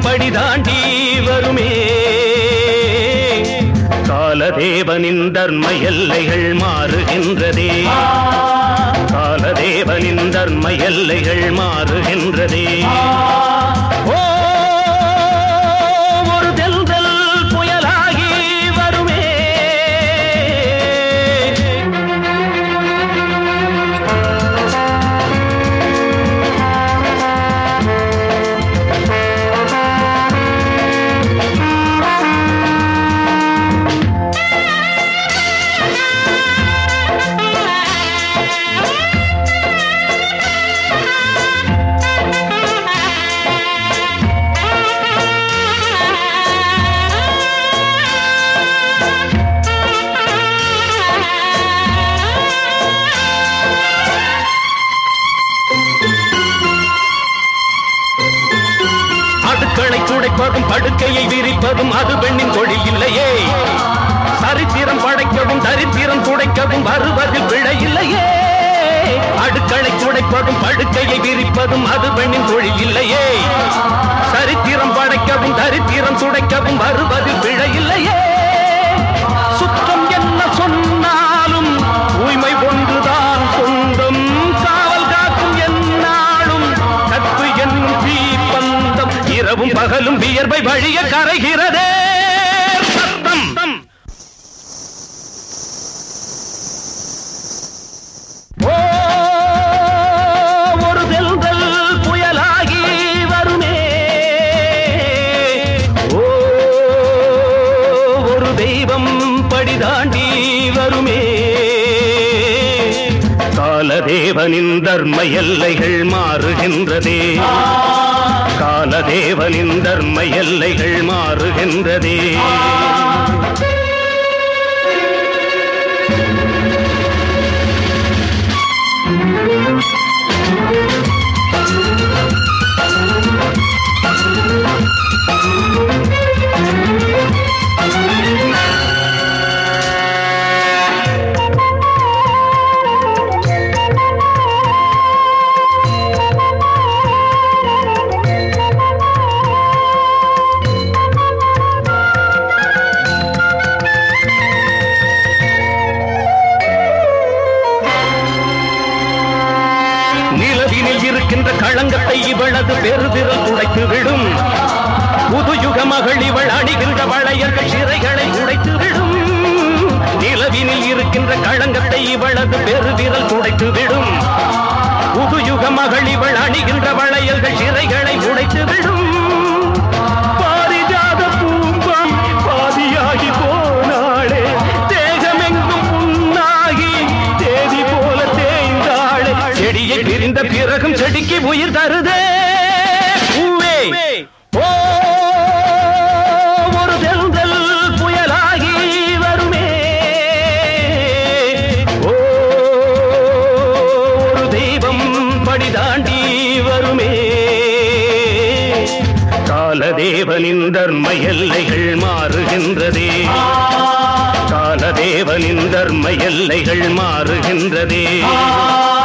படி தாண்டி வருமே காலதேவனின் தர்ம எல்லைகள் மாறுகின்றதே காலதேவனின் தர்ம எல்லைகள் மாறுகின்றதே ஓ ஒரு தெல்தல் புயலாகி வருமே அடுக்களை துடைப்பதும் படுக்கையை விரிப்பதும் அது பெண்ணின் தொழில் இல்லையே சரித்திரம் படைக்கவும் தரித்திரம் துடைக்கவும் வருவதில் பிழை இல்லையே அடுக்களை துடைப்பதும் படுக்கையை விரிப்பதும் அது பெண்ணின் தொழில் இல்லையே சரித்திரம் படைக்கவும் தரித்திரம் துடைக்கவும் வருவதில் பிழை இல்லையே சுற்றம் என்ன சொன்னாலும் தூய்மை ஒன்றுதான் சொந்தம் காவல் காக்கும் என்னாலும் கற்பு என்னும் தீப்பந்தம் இரவும் பகலும் வியர்வை வழிய கரைகிறதே சத்தம் ஓ ஒரு தெல்தல் புயலாகி வருமே ஓ ஒரு தெய்வம் படி தாண்டி வருமே காலதேவனின் தர்ம எல்லைகள் மாறுகின்றதே காலதேவனின் தர்ம எல்லைகள் மாறுகின்றதே நிலவினில் இருக்கின்ற களங்கத்தை இவளது பெருதிரல் துடைத்து விடும் புதுயுக மகள் இவள் அணிகின்ற வளையர்கள் சிறைகளை உடைத்து விடும் நிலவினில் இருக்கின்ற களங்கத்தை இவளது பெருவிரல் துடைத்து விடும் புதுயுக மகள் இவள் அணிகின்ற வளையல்கள் சிறைகளை உடைத்து விடும் பாரிஜாத பூம்பம் பாதியாகி போனாளே தேகமெங்கும் புண்ணாகி தேதி போல தேய்ந்தாளே செடியை பிரிந்த பிறகும் செடிக்கு உயிர் தருதே பூவே ஓ ஒரு தெல்தல் புயலாகி வருமே ஓ ஒரு தெய்வம் படி தாண்டி வருமே காலதேவனின் தர்ம எல்லைகள் மாறுகின்றதே காலதேவனின் தர்ம எல்லைகள் மாறுகின்றதே